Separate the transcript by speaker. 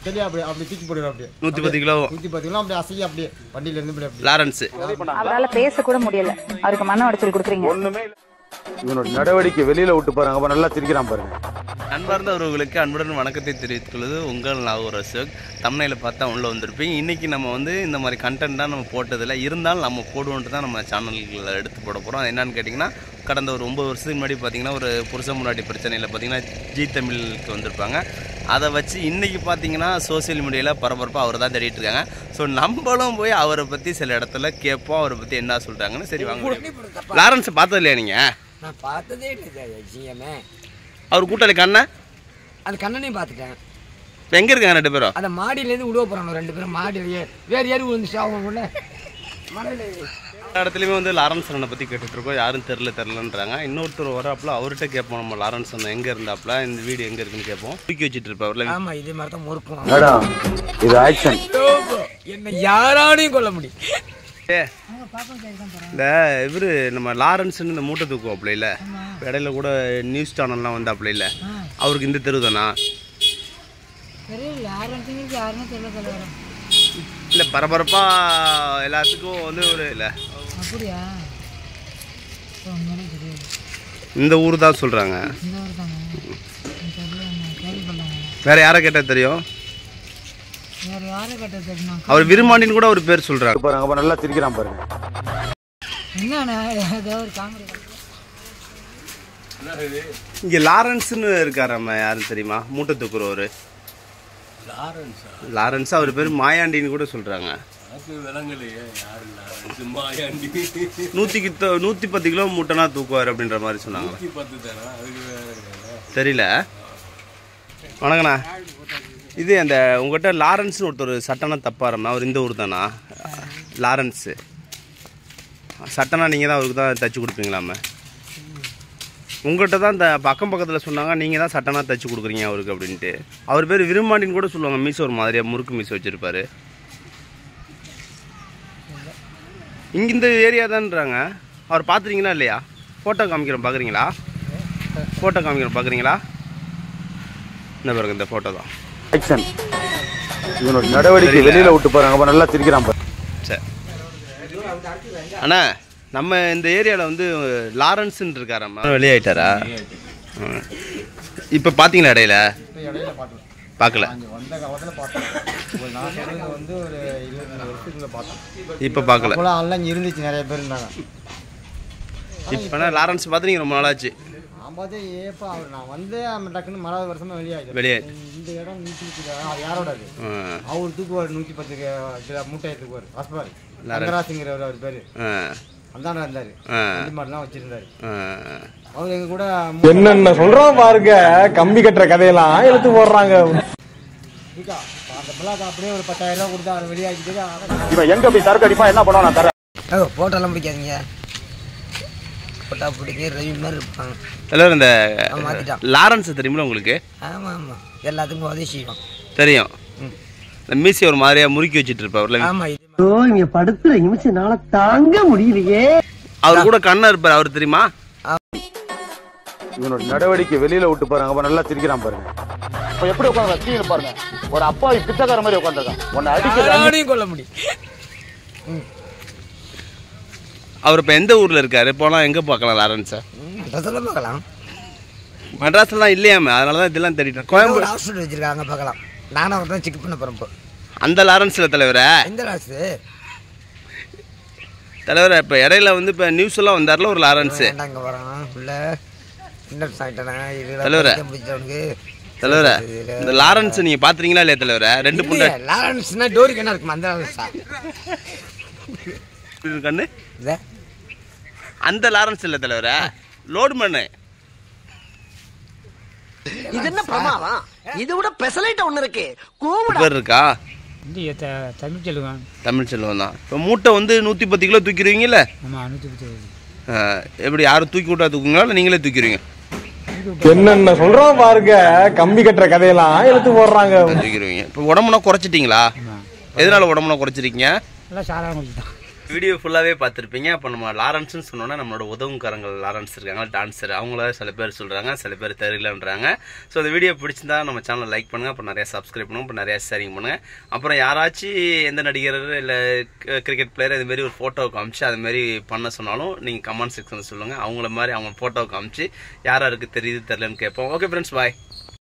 Speaker 1: தெளிவா அப்படி அப்படி தூக்கி போடுவோம் அப்படியே
Speaker 2: நூற்றி பத்து கிலோ
Speaker 1: நூற்றி பத்து கிலோ அப்படியே அசைய அப்படியே வண்டியில இருந்து இப்படி அப்படியே
Speaker 2: லாரன்ஸு
Speaker 3: அவரால பேச கூட முடியல அவருக்கு மன உடைச்சல் கொடுக்குறீங்க
Speaker 4: ஒண்ணுமே இல்ல. இவனோட நடவடிக்கை வெளியில விட்டு பாருங்க அப்ப நல்லா சிரிக்கிறான் பாருங்க
Speaker 2: அன்பார்ந்த உறவுகளுக்கு அன்புடன் வணக்கத்தை தெரிவித்துக் கொள்வது உங்கள் நாகூர் அசோக் தமிழில் பார்த்தா உள்ளே வந்திருப்பீங்க இன்றைக்கி நம்ம வந்து இந்த மாதிரி கண்டென்ட் தான் நம்ம போட்டதில்லை இருந்தாலும் நம்ம போடுவோன்ட்டு தான் நம்ம சேனல்களில் எடுத்து போட போகிறோம் அது என்னன்னு கேட்டிங்கன்னா கடந்த ஒரு ஒம்பது வருஷத்துக்கு முன்னாடி பார்த்தீங்கன்னா ஒரு புருஷ முன்னாடி பிரச்சனையில் பார்த்தீங்கன்னா ஜி தமிழுக்கு வந்திருப்பாங்க அதை வச்சு இன்றைக்கி பார்த்தீங்கன்னா சோஷியல் மீடியாவில் பரபரப்பாக அவர் தான் தேடிட்டு இருக்காங்க ஸோ நம்மளும் போய் அவரை பற்றி சில இடத்துல கேட்போம் அவரை பற்றி என்ன சொல்கிறாங்கன்னு சரி வாங்க லாரன்ஸை பார்த்தது இல்லையா நீங்கள்
Speaker 5: நான் பார்த்ததே இல்லை ஜிஎம்ஏ
Speaker 2: அவர் கூட்டாளி கண்ணன்
Speaker 5: அந்த கண்ணனையும் பார்த்துட்டேன்
Speaker 2: இப்போ எங்கே இருக்காங்க ரெண்டு பேரும்
Speaker 5: அந்த மாடியிலேருந்து விடுவ போகிறாங்க ரெண்டு பேரும் மாடியிலேயே வேறு ஏறி விழுந்துச்சு அவங்க உள்ள மலையில
Speaker 2: எல்லா இடத்துலையுமே வந்து லாரன்ஸ் அண்ணனை பற்றி கேட்டுட்ருக்கோம் யாரும் தெரில தெரிலன்றாங்க இன்னொருத்தர் வராப்புல அவர்கிட்ட கேட்போம் நம்ம லாரன்ஸ் அண்ணன் எங்கே இருந்தாப்புல இந்த வீடு எங்கே இருக்குன்னு கேட்போம் தூக்கி வச்சுட்டு இருப்பார்ல
Speaker 5: ஆமாம் இதே மாதிரி தான் முறுக்கும்
Speaker 4: மேடம் இது ஆக்ஷன்
Speaker 5: என்னை யாராலையும் கொல்ல முடியும்
Speaker 2: இந்த இவர் நம்ம லாரன்ஸ்னு இந்த மூட்டை தூக்குவாப்புல இல்லை இடையில கூட நியூஸ் சேனல்லாம் வந்தாப்புல இல்லை அவருக்கு இந்த தெரு தானா இல்லை பரபரப்பாக எல்லாத்துக்கும் வந்து ஒரு இல்லை இந்த ஊர் தான் சொல்கிறாங்க வேற யாரை கேட்டால் தெரியும் அவர் விரும்மாண்டின்னு கூட ஒரு பேர் சொல்றாரு
Speaker 4: பாருங்க அப்ப நல்லா சிரிக்கிறான் பாருங்க
Speaker 2: இங்க லாரன்ஸ்னு இருக்காரு நம்ம யாரும் தெரியுமா மூட்டை தூக்குறவர் லாரன்ஸ் அவர் பேர் மாயாண்டின்னு கூட சொல்றாங்க நூத்திக்கு த- நூத்தி பத்து கிலோ மூட்டைனா தூக்குவார் அப்படின்ற மாதிரி சொன்னாங்க தெரியல வணக்கண்ணா இது அந்த உங்ககிட்ட லாரன்ஸ்னு ஒருத்தர் சட்டனா தப்பாரம்மா அவர் இந்த ஊர் தானா லாரன்ஸு சட்டனா நீங்கள் தான் அவருக்கு தான் தச்சு கொடுப்பீங்களாமே உங்கள்கிட்ட தான் இந்த பக்கம் பக்கத்தில் சொன்னாங்க நீங்கள் தான் சட்டனா தச்சு கொடுக்குறீங்க அவருக்கு அப்படின்ட்டு அவர் பேர் விரும்மாண்டின்னு கூட சொல்லுவாங்க மீஸ் ஒரு மாதிரியாக முறுக்கு மீஸ் வச்சுருப்பாரு இங்கே இந்த ஏரியா தான்றாங்க அவர் பார்த்துறீங்களா இல்லையா ஃபோட்டோ காமிக்கிறோம் பார்க்குறீங்களா ஃபோட்டோ காமிக்கிறோம் பார்க்குறீங்களா இந்த பாருங்க இந்த ஃபோட்டோ தான்
Speaker 4: ஆக்ஷன் இவனோட நடவடிக்கை வெளியில விட்டு பாருங்க அப்ப நல்லா சிரிக்கிறான் பாருங்க
Speaker 2: சரி அண்ணா நம்ம இந்த ஏரியாவில் வந்து லாரன்ஸ்ன்னு இருக்காராம்மா வெளியாயிட்டாரா இப்போ பார்த்தீங்களா இடையில
Speaker 1: இப்போ இடையில பார்த்தோம்
Speaker 2: பார்க்கல
Speaker 1: அங்கே வந்த காலத்தில் பார்த்தோம் ஒரு நான் சொல்றது வந்து ஒரு இருபத்தஞ்சு வருஷத்துக்குள்ள பார்த்தோம்
Speaker 2: இப்போ பார்க்கல
Speaker 1: அப்போலாம் ஆள்லாம் இங்கே இருந்துச்சு நிறைய பேர் இருந்தாங்க
Speaker 2: இப்போனா லாரன்ஸ் பார்த்து நீங்கள் ரொம்ப நாளாச்சு
Speaker 1: நான் பார்த்து ஏப்பா அவர் நான் வந்து அவன் டக்குன்னு மறாவது வருஷமா வெளியாயிடும்
Speaker 2: வெளியே
Speaker 1: இந்த இடம் நூற்றி பத்து அது யாரோட அது
Speaker 2: ஆ,
Speaker 1: அவர் தூக்குவார் நூற்றி பத்து கிலோ மூட்டை தூக்குவார் வாஸ்பார்
Speaker 2: லாரன்ஸ்.
Speaker 1: ரங்கராஜுங்கிறவர் அவர் பேர்
Speaker 2: ஆ,
Speaker 1: அந்தாண்ட இருந்தார்
Speaker 2: ஆ,
Speaker 1: வண்டி மாடெல்லாம் வச்சிருந்தாரு
Speaker 2: ஆ.
Speaker 1: அவர் எங்க கூட
Speaker 6: என்னென்ன சொல்றான் பாருங்க கம்பி கட்டுற கதையெல்லாம் எடுத்து போடுறாங்க
Speaker 1: இருக்கா அந்த பிள்ளாக்கு அப்படியே ஒரு பத்தாயிரம் ரூபா கொடுத்தா அவர் வெளியாகிட்டு
Speaker 4: இவன் எங்க போய் சரக்கு அடிப்பான் என்ன பண்ணுவான் நான் தரேன்
Speaker 5: ஓ போட்டோலாம் பிடிக்காதீங்க போட்டா பிடிக்க ரவி மாதிரி இருப்பாங்க
Speaker 2: தலைவர் இந்த
Speaker 5: அவன் மாத்திட்டான்.
Speaker 2: லாரன்ஸ் தெரியுமில உங்களுக்கு
Speaker 5: ஆமாம் ஆமாம் எல்லாத்துக்கும் உதவி செய்வோம்
Speaker 2: தெரியும் இந்த மீசி ஒரு மாதிரியா முறுக்கி வச்சுட்டு இருப்பார்ல
Speaker 5: ஆமாம் இது
Speaker 7: இங்க படுத்துற நிமிஷம்னால தாங்க முடியலையே
Speaker 2: அவர் கூட கண்ணா இருப்பார் அவர் தெரியுமா
Speaker 4: இவனோட நடவடிக்கை வெளியில விட்டு பாருங்க அப்ப நல்லா சிரிக்கிறான் பாருங்க இப்ப எப்படி உட்காந்து கீழே பாருங்க ஒரு அப்பாவி பிச்சைக்கார மாதிரி உட்காந்துருக்கான் உன்னை அடிக்க
Speaker 5: யாராலையும் கொல்ல முடியும்
Speaker 2: அவர் இப்போ எந்த ஊரில் இருக்காரு போனால் எங்கே பார்க்கலாம் லாரன்ஸை
Speaker 5: அதெல்லாம் பார்க்கலாம்
Speaker 2: மெட்ராஸ்லாம் இல்லையாமே அதனால தான் இதெல்லாம் தேடிட்டேன்
Speaker 5: ஒரு
Speaker 2: கோயம்புத்தூர்
Speaker 5: ஹாஸ்பிட்டல் வச்சிருக்காங்க பார்க்கலாம் நானும் அவர் தான் செக் பண்ண போகிறேன் இப்போ
Speaker 2: அந்த லாரன்ஸில் தலைவரை
Speaker 5: எந்த ராசு
Speaker 2: தலைவரை இப்போ இடையில வந்து இப்போ நியூஸ் எல்லாம் வந்தார்ல ஒரு லாரன்ஸு
Speaker 5: வேண்டாங்க வரான் உள்ள இன்னொரு சாயிட்டனா
Speaker 2: தலைவரே.
Speaker 5: பிடிச்சவனுக்கு
Speaker 2: தலைவரை இந்த லாரன்ஸ் நீங்கள் பார்த்துறீங்களா இல்லையா தலைவரை ரெண்டு புண்டை
Speaker 5: லாரன்ஸ்னா டோருக்கு என்ன இருக்குமா அந்த லாரன்ஸா
Speaker 2: கண்ணு
Speaker 5: இதை
Speaker 2: அந்த லாரன்ஸ் இல்லை தலைவரை லோடு மண்ணு
Speaker 7: இது என்ன பிரமாதம் இது விட பெசலைட் ஒண்ணு இருக்கு
Speaker 2: பேர் இருக்கா
Speaker 8: இந்திய த தமிழ் செல்வன்
Speaker 2: தமிழ் செல்வம் தான் இப்போ மூட்டை வந்து நூற்றி பத்து கிலோ தூக்கிடுவீங்கல்ல
Speaker 8: ஆமாம் நூற்றி பத்து
Speaker 2: ஆ, எப்படி யாரும் தூக்கி விட்டா தூக்குங்களா இல்லை நீங்களே தூக்கிடுவீங்க
Speaker 6: என்னென்ன சொல்றான் பாருங்க கம்பி கட்டுற கதையெல்லாம் எடுத்து போடுறாங்க
Speaker 2: தூக்கிடுவீங்க இப்போ உடம்புனா குறைச்சிட்டிங்களா எதனால உடம்புனா குறைச்சிருக்கீங்க
Speaker 8: எல்லாம் சாராயம் குடிச்சு தான்
Speaker 2: வீடியோ ஃபுல்லாகவே பார்த்துருப்பீங்க அப்போ நம்ம லாரன்ஸ்னு சொன்னோன்னா நம்மளோட உதவுக்காரங்கள் லாரன்ஸ் இருக்காங்க டான்ஸர் அவங்கள சில பேர் சொல்கிறாங்க சில பேர் தெரியலன்றாங்க ஸோ இந்த வீடியோ பிடிச்சிருந்தா நம்ம சேனலை லைக் பண்ணுங்கள் அப்புறம் நிறைய சப்ஸ்கிரைப் பண்ணுங்க அப்புறம் நிறைய ஷேரிங் பண்ணுங்கள் அப்புறம் யாராச்சும் எந்த நடிகர் இல்லை கிரிக்கெட் பிளேயர் இது மாதிரி ஒரு ஃபோட்டோ காமிச்சு அது மாதிரி பண்ண சொன்னாலும் நீங்கள் கமெண்ட் செக்ஷனில் சொல்லுங்கள் அவங்கள மாதிரி அவங்க ஃபோட்டோ காமிச்சு யார் யாருக்கு தெரியுது தெரியலன்னு கேட்போம் ஓகே ஃப்ரெண்ட்ஸ் பாய்